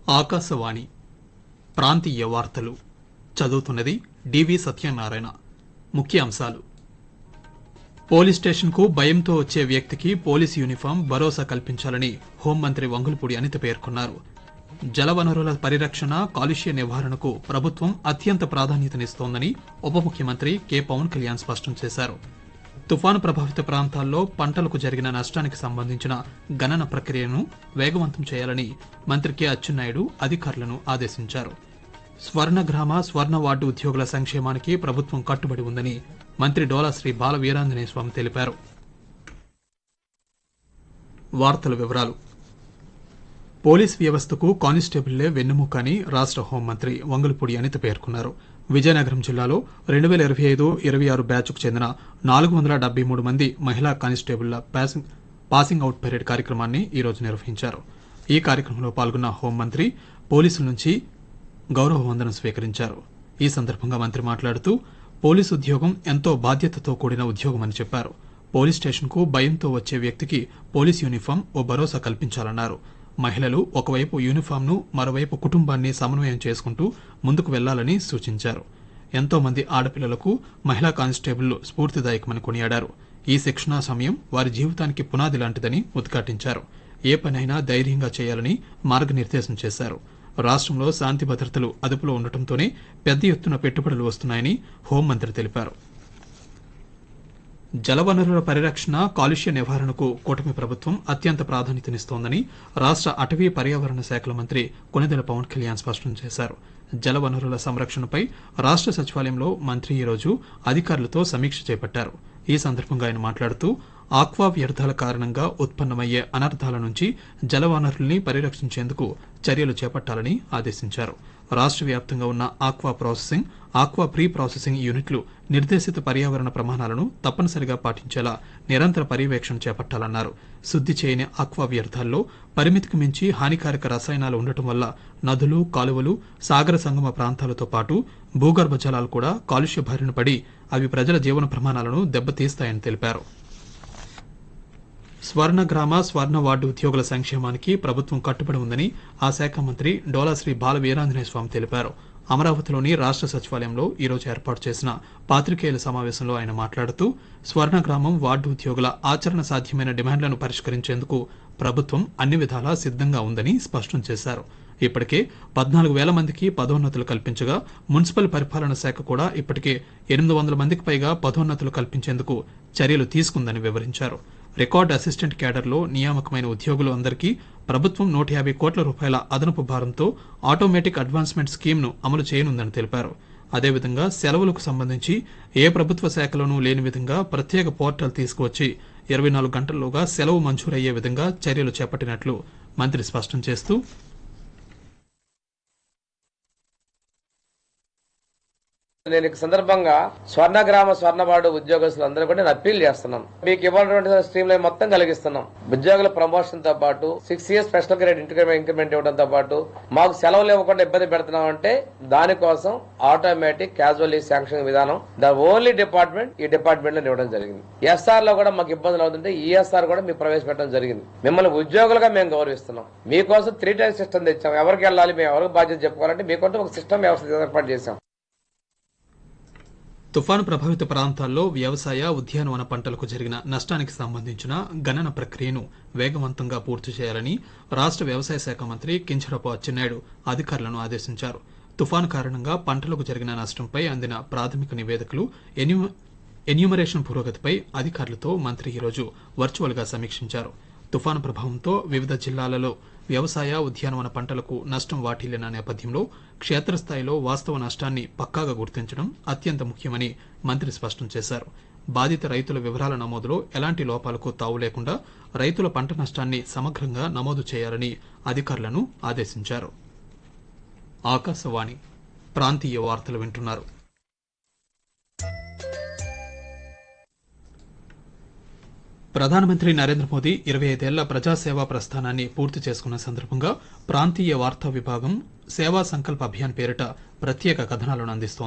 ఆకాశవాణి ప్రాంతీయ వార్తలు చదువుతున్నది డివి సత్యనారాయణ ముఖ్యాంశాలు పోలీస్ స్టేషన్కు భయంతో వచ్చే వ్యక్తికి పోలీస్ యూనిఫామ్ భరోసా కల్పించాలని హోంమంత్రి వంగులపూడి అనిత పేర్కొన్నారు జలవనరుల పరిరక్షణ కాలుష్య నివారణకు ప్రభుత్వం అత్యంత ప్రాధాన్యతనిస్తోందని ఉప ముఖ్యమంత్రి కె పవన్ కళ్యాణ్ స్పష్టం చేశారు తుఫాను ప్రభావిత ప్రాంతాల్లో పంటలకు జరిగిన నష్టానికి సంబంధించిన గణన ప్రక్రియను వేగవంతం చేయాలని మంత్రి కె అచ్చెన్నాయుడు అధికారులను ఆదేశించారు స్వర్ణగ్రామ స్వర్ణ వార్డు ఉద్యోగుల సంక్షేమానికి ప్రభుత్వం కట్టుబడి ఉందని మంత్రి డోలా శ్రీ బాల వీరాంజనేయ స్వామి తెలిపారు వార్తల వివరాలు పోలీస్ వ్యవస్థకు కానిస్టేబుల్లే వెన్నెముక అని రాష్ట హోంమంత్రి వంగలపూడి అనిత పేర్కొన్నారు విజయనగరం జిల్లాలో రెండు వేల ఇరవై ఐదు ఇరవై ఆరు బ్యాచ్కు చెందిన నాలుగు వందల డెబ్బై మూడు మంది మహిళా కానిస్టేబుళ్ల పాసింగ్ పాసింగ్ అవుట్ పరేడ్ కార్యక్రమాన్ని ఈ రోజు నిర్వహించారు ఈ కార్యక్రమంలో పాల్గొన్న హోంమంత్రి పోలీసుల నుంచి గౌరవ వందనం స్వీకరించారు ఈ సందర్భంగా మంత్రి మాట్లాడుతూ పోలీసు ఉద్యోగం ఎంతో బాధ్యతతో కూడిన ఉద్యోగమని చెప్పారు పోలీస్ స్టేషన్కు భయంతో వచ్చే వ్యక్తికి పోలీస్ యూనిఫామ్ ఓ భరోసా కల్పించాలన్నారు మహిళలు ఒకవైపు యూనిఫామ్ను మరోవైపు కుటుంబాన్ని సమన్వయం చేసుకుంటూ ముందుకు వెళ్లాలని సూచించారు ఎంతో మంది ఆడపిల్లలకు మహిళా కానిస్టేబుళ్లు స్ఫూర్తిదాయకమని కొనియాడారు ఈ శిక్షణా సమయం వారి జీవితానికి పునాది లాంటిదని ఉద్ఘాటించారు ఏ పనైనా ధైర్యంగా చేయాలని మార్గనిర్దేశం చేశారు రాష్ట్రంలో శాంతి భద్రతలు అదుపులో ఉండటంతోనే పెద్ద ఎత్తున పెట్టుబడులు వస్తున్నాయని హోంమంత్రి తెలిపారు జలవనరుల పరిరక్షణ కాలుష్య నివారణకు కూటమి ప్రభుత్వం అత్యంత ప్రాధాన్యతనిస్తోందని రాష్ట అటవీ పర్యావరణ శాఖల మంత్రి కొనిదెల పవన్ కళ్యాణ్ స్పష్టం చేశారు జలవనరుల సంరక్షణపై రాష్ట సచివాలయంలో మంత్రి ఈరోజు అధికారులతో సమీక్ష చేపట్టారు ఈ సందర్భంగా ఆయన మాట్లాడుతూ ఆక్వా వ్యర్థాల కారణంగా ఉత్పన్నమయ్యే అనర్థాల నుంచి జలవనరుల్ని పరిరక్షించేందుకు చర్యలు చేపట్టాలని ఆదేశించారు రాష్ట్ర వ్యాప్తంగా ఉన్న aqua processing aqua pre processing యూనిట్లు నిర్దేశిత పర్యావరణ ప్రమాణాలను తప్పనిసరిగా పాటించేలా నిరంతర పర్యవేక్షణ చేపట్టాలన్నారు శుద్ది చేయని ఆక్వా వ్యర్థాల్లో పరిమితికి మించి హానికారక రసాయనాలు ఉండటం వల్ల నదులు కాలువలు సాగర సంగమ ప్రాంతాలతో పాటు భూగర్భ జలాలు కూడా కాలుష్య బారిన పడి అవి ప్రజల జీవన ప్రమాణాలను దెబ్బతీస్తాయని తెలిపారు స్వర్ణ గ్రామ స్వర్ణ వార్డు ఉద్యోగుల సంక్షేమానికి ప్రభుత్వం కట్టుబడి ఉందని ఆ శాఖ మంత్రి డోలాశ్రీ బాల వీరాంజనేయ స్వామి తెలిపారు అమరావతిలోని రాష్ట్ర సచివాలయంలో ఈరోజు ఏర్పాటు చేసిన పాత్రికేయుల సమావేశంలో ఆయన మాట్లాడుతూ స్వర్ణ గ్రామం వార్డు ఉద్యోగుల ఆచరణ సాధ్యమైన డిమాండ్లను పరిష్కరించేందుకు ప్రభుత్వం అన్ని విధాలా సిద్ధంగా ఉందని స్పష్టం చేశారు ఇప్పటికే పద్నాలుగు వేల మందికి పదోన్నతులు కల్పించగా మున్సిపల్ పరిపాలన శాఖ కూడా ఇప్పటికే ఎనిమిది వందల మందికి పైగా పదోన్నతులు కల్పించేందుకు చర్యలు తీసుకుందని వివరించారు రికార్డ్ అసిస్టెంట్ క్యాడర్లో నియామకమైన ఉద్యోగులు అందరికీ ప్రభుత్వం నూట యాభై కోట్ల రూపాయల అదనపు భారంతో ఆటోమేటిక్ అడ్వాన్స్మెంట్ స్కీమ్ను అమలు చేయనుందని తెలిపారు అదేవిధంగా సెలవులకు సంబంధించి ఏ ప్రభుత్వ శాఖలోనూ లేని విధంగా ప్రత్యేక పోర్టల్ తీసుకువచ్చి ఇరవై నాలుగు గంటల్లోగా సెలవు మంజూరయ్యే విధంగా చర్యలు చేపట్టినట్లు మంత్రి స్పష్టం చేస్తూ నేను ఈ సందర్భంగా స్వర్ణ గ్రామ స్వర్ణవాడు ఉద్యోగస్తులందరూ కూడా నేను అప్పీల్ చేస్తున్నాను మీకు ఇవ్వాల్సినటువంటి స్ట్రీమ్ లైన్ మొత్తం కలిగిస్తున్నాం ఉద్యోగుల ప్రమోషన్ తో పాటు six years special grade increment increment ఇవ్వడంతో పాటు మాకు సెలవులు ఇవ్వకుండా ఇబ్బంది పెడుతున్నాం అంటే దానికోసం ఆటోమేటిక్ క్యాజువల్ లీవ్ శాంక్షన్ విధానం ద ఓన్లీ డిపార్ట్మెంట్ ఈ డిపార్ట్మెంట్ లో ఇవ్వడం జరిగింది ఎస్ఆర్ లో కూడా మాకు ఇబ్బందులు అవుతుంటే ఈఎస్ఆర్ కూడా మీకు ప్రవేశపెట్టడం జరిగింది మిమ్మల్ని ఉద్యోగులుగా మేము గౌరవిస్తున్నాం మీకోసం త్రీ టైర్ సిస్టమ్ తెచ్చాం ఎవరికి వెళ్ళాలి మేము ఎవరికి బాధ్యత చెప్పుకోవాలంటే మీకంటూ ఒక సిస్టమ్ వ్యవస్థ ఏర్పాటు చేశాం తుఫాను ప్రభావిత ప్రాంతాల్లో వ్యవసాయ ఉద్యానవన పంటలకు జరిగిన నష్టానికి సంబంధించిన గణన ప్రక్రియను వేగవంతంగా పూర్తి చేయాలని రాష్ట్ర వ్యవసాయ శాఖ మంత్రి కించరపు అచ్చెన్నాయుడు అధికారులను ఆదేశించారు తుఫాను కారణంగా పంటలకు జరిగిన నష్టంపై అందిన ప్రాథమిక నివేదికలు ఎన్యూ ఎన్యూమరేషన్ పురోగతిపై అధికారులతో మంత్రి ఈరోజు వర్చువల్ గా సమీక్షించారు తుఫాను ప్రభావంతో వివిధ జిల్లాలలో వ్యవసాయ ఉద్యానవన పంటలకు నష్టం వాటిల్లిన నేపథ్యంలో క్షేత్రస్థాయిలో వాస్తవ నష్టాన్ని పక్కాగా గుర్తించడం అత్యంత ముఖ్యమని మంత్రి స్పష్టం చేశారు బాధిత రైతుల వివరాల నమోదులో ఎలాంటి లోపాలకు తావు లేకుండా రైతుల పంట నష్టాన్ని సమగ్రంగా నమోదు చేయాలని అధికారులను ఆదేశించారు ఆకాశవాణి ప్రాంతీయ వార్తలు వింటున్నారు ప్రధానమంత్రి నరేంద్ర మోదీ ఇరవై ఐదేళ్ల ప్రజాసేవా ప్రస్థానాన్ని పూర్తి చేసుకున్న సందర్భంగా ప్రాంతీయ వార్తా విభాగం సేవా సంకల్ప అభియాన్ పేరిట ప్రత్యేక కథనాలను అందిస్తోంది